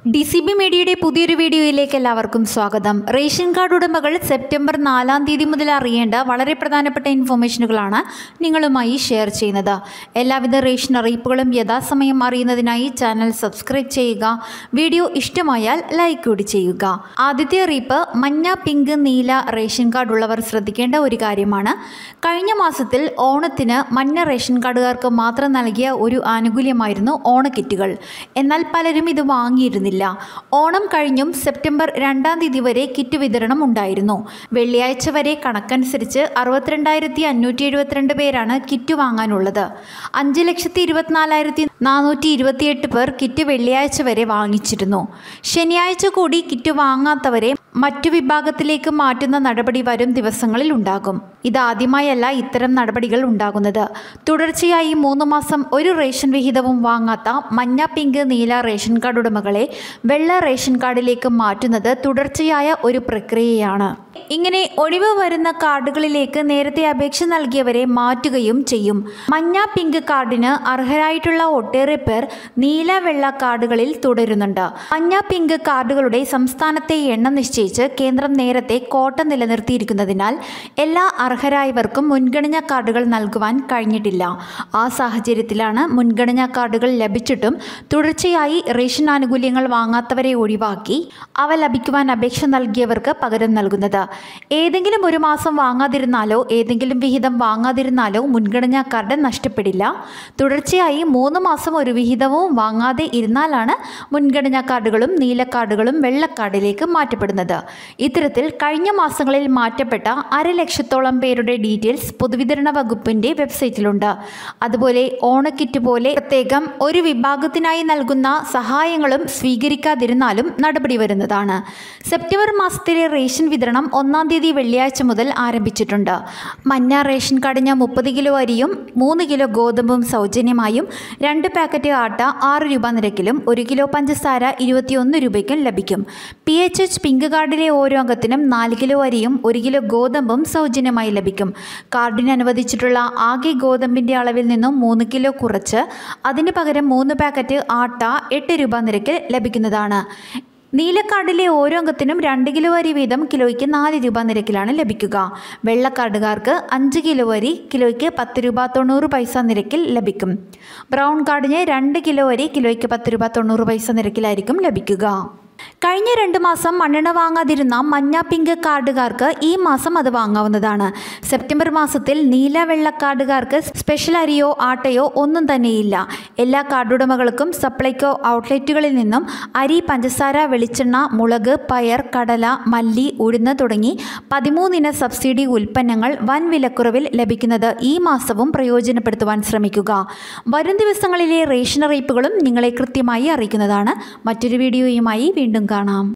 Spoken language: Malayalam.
ഡി സി ബി മീഡിയയുടെ പുതിയൊരു വീഡിയോയിലേക്ക് എല്ലാവർക്കും സ്വാഗതം റേഷൻ കാർഡ് ഉടമകൾ സെപ്റ്റംബർ നാലാം തീയതി മുതൽ അറിയേണ്ട വളരെ പ്രധാനപ്പെട്ട ഇൻഫോർമേഷനുകളാണ് നിങ്ങളുമായി ഷെയർ ചെയ്യുന്നത് എല്ലാവിധ റേഷൻ അറിയിപ്പുകളും യഥാസമയം അറിയുന്നതിനായി ചാനൽ സബ്സ്ക്രൈബ് ചെയ്യുക വീഡിയോ ഇഷ്ടമായാൽ ലൈക്ക് കൂടി ചെയ്യുക ആദ്യത്തെ അറിയിപ്പ് മഞ്ഞ പിങ്ക് നീല റേഷൻ കാർഡ് ഉള്ളവർ ശ്രദ്ധിക്കേണ്ട ഒരു കാര്യമാണ് കഴിഞ്ഞ മാസത്തിൽ ഓണത്തിന് മഞ്ഞ റേഷൻ കാർഡുകാർക്ക് മാത്രം നൽകിയ ഒരു ആനുകൂല്യമായിരുന്നു ഓണക്കിറ്റുകൾ എന്നാൽ പലരും ഇത് വാങ്ങിയിരുന്നില്ല ഓണം കഴിഞ്ഞും സെപ്റ്റംബർ രണ്ടാം തീയതി വരെ കിറ്റ് വിതരണം ഉണ്ടായിരുന്നു വെള്ളിയാഴ്ച വരെ കണക്കനുസരിച്ച് അറുപത്തിരണ്ടായിരത്തി അഞ്ഞൂറ്റി എഴുപത്തിരണ്ട് പേരാണ് കിറ്റ് വാങ്ങാനുള്ളത് അഞ്ച് ലക്ഷത്തി ഇരുപത്തിനാലായിരത്തി നാനൂറ്റി ഇരുപത്തിയെട്ട് പേർ കിറ്റ് വെള്ളിയാഴ്ച വരെ വാങ്ങിച്ചിരുന്നു ശനിയാഴ്ച കൂടി കിറ്റ് വാങ്ങാത്തവരെ മറ്റു വിഭാഗത്തിലേക്ക് മാറ്റുന്ന നടപടി വരും ദിവസങ്ങളിൽ ഉണ്ടാകും ഇതാദ്യമായല്ല ഇത്തരം നടപടികൾ ഉണ്ടാകുന്നത് തുടർച്ചയായി മൂന്ന് മാസം ഒരു റേഷൻ വിഹിതവും വാങ്ങാത്ത മഞ്ഞ പിങ്ക് നീല റേഷൻ കാർഡ് ഉടമകളെ വെള്ള റേഷൻ കാർഡിലേക്ക് മാറ്റുന്നത് തുടർച്ചയായ ഒരു പ്രക്രിയയാണ് ഇങ്ങനെ ഒഴിവ് വരുന്ന കാർഡുകളിലേക്ക് നേരത്തെ അപേക്ഷ നൽകിയവരെ മാറ്റുകയും ചെയ്യും മഞ്ഞ പിങ്ക് കാർഡിന് അർഹരായിട്ടുള്ള ഒട്ടേറെ പേർ നീല വെള്ള കാർഡുകളിൽ തുടരുന്നുണ്ട് മഞ്ഞ പിങ്ക് കാർഡുകളുടെ സംസ്ഥാനത്തെ എണ്ണം നിശ്ചയിച്ച് കേന്ദ്രം നേരത്തെ കോട്ട നിലനിർത്തിയിരിക്കുന്നതിനാൽ എല്ലാ അർഹരായവർക്കും മുൻഗണനാ കാർഡുകൾ നൽകുവാൻ കഴിഞ്ഞിട്ടില്ല ആ സാഹചര്യത്തിലാണ് മുൻഗണനാ കാർഡുകൾ ലഭിച്ചിട്ടും തുടർച്ചയായി റേഷൻ ആനുകൂല്യങ്ങൾ വാങ്ങാത്തവരെ ഒഴിവാക്കി അവ ലഭിക്കുവാൻ അപേക്ഷ നൽകിയവർക്ക് പകരം നൽകുന്നത് ഏതെങ്കിലും ഒരു മാസം വാങ്ങാതിരുന്നാലോ ഏതെങ്കിലും വിഹിതം വാങ്ങാതിരുന്നാലോ മുൻഗണനാ കാർഡ് നഷ്ടപ്പെടില്ല തുടർച്ചയായി മൂന്ന് മാസം ഒരു വിഹിതവും വാങ്ങാതെ ഇരുന്നാലാണ് മുൻഗണനാ കാർഡുകളും നീല കാർഡുകളും വെള്ള കാർഡിലേക്ക് മാറ്റപ്പെടുന്നത് ഇത്തരത്തിൽ കഴിഞ്ഞ മാസങ്ങളിൽ മാറ്റപ്പെട്ട അരലക്ഷത്തോളം പേരുടെ ഡീറ്റെയിൽസ് പൊതുവിതരണ വകുപ്പിൻ്റെ വെബ്സൈറ്റിലുണ്ട് അതുപോലെ ഓണക്കിറ്റ് പോലെ പ്രത്യേകം ഒരു വിഭാഗത്തിനായി നൽകുന്ന സഹായങ്ങളും സ്വീകരിക്കാതിരുന്നാലും നടപടി വരുന്നതാണ് സെപ്റ്റംബർ മാസത്തിലെ റേഷൻ വിതരണം ഒന്നാം തീയതി വെള്ളിയാഴ്ച മുതൽ ആരംഭിച്ചിട്ടുണ്ട് മഞ്ഞ റേഷൻ കാർഡിന് മുപ്പത് കിലോ അരിയും മൂന്ന് കിലോ ഗോതമ്പും സൗജന്യമായും രണ്ട് പാക്കറ്റ് ആട്ട ആറ് രൂപ നിരക്കിലും ഒരു കിലോ പഞ്ചസാര ഇരുപത്തിയൊന്ന് രൂപയ്ക്കും ലഭിക്കും പി എച്ച് എച്ച് പിങ്ക് കാർഡിലെ ഓരോ അംഗത്തിനും നാല് കിലോ അരിയും ഒരു കിലോ ഗോതമ്പും സൗജന്യമായി ലഭിക്കും കാർഡിന് അനുവദിച്ചിട്ടുള്ള ആകെ ഗോതമ്പിൻ്റെ അളവിൽ നിന്നും മൂന്ന് കിലോ കുറച്ച് അതിന് പകരം മൂന്ന് പാക്കറ്റ് ആട്ട എട്ട് രൂപ നിരക്കിൽ ലഭിക്കുന്നതാണ് നീലക്കാർഡിലെ ഓരോ അംഗത്തിനും രണ്ട് കിലോ അരി വീതം കിലോയ്ക്ക് നാല് രൂപ നിരക്കിലാണ് ലഭിക്കുക വെള്ളക്കാർഡുകാർക്ക് അഞ്ച് കിലോ അരി കിലോയ്ക്ക് പത്ത് രൂപ തൊണ്ണൂറ് പൈസ നിരക്കിൽ ലഭിക്കും ബ്രൗൺ കാർഡിന് രണ്ട് കിലോ അരി കിലോയ്ക്ക് പത്ത് രൂപ തൊണ്ണൂറ് പൈസ നിരക്കിലായിരിക്കും ലഭിക്കുക കഴിഞ്ഞ രണ്ട് മാസം മണ്ണെണ്ണ വാങ്ങാതിരുന്ന മഞ്ഞ പിങ്ക് കാർഡുകാർക്ക് ഈ മാസം അത് വാങ്ങാവുന്നതാണ് സെപ്റ്റംബർ മാസത്തിൽ നീല വെള്ള കാർഡുകാർക്ക് സ്പെഷ്യൽ അരിയോ ആട്ടയോ ഒന്നും തന്നെയില്ല എല്ലാ കാർഡുടമകൾക്കും സപ്ലൈകോ ഔട്ട്ലെറ്റുകളിൽ നിന്നും അരി പഞ്ചസാര വെളിച്ചെണ്ണ മുളക് പയർ കടല മല്ലി ഉഴുന്ന് തുടങ്ങി പതിമൂന്നിന സബ്സിഡി ഉൽപ്പന്നങ്ങൾ വൻ വിലക്കുറവിൽ ലഭിക്കുന്നത് ഈ മാസവും പ്രയോജനപ്പെടുത്തുവാൻ ശ്രമിക്കുക വരും ദിവസങ്ങളിലെ റേഷൻ അറിയിപ്പുകളും നിങ്ങളെ കൃത്യമായി അറിയിക്കുന്നതാണ് മറ്റൊരു വീഡിയോയുമായി വീണ്ടും കാണാം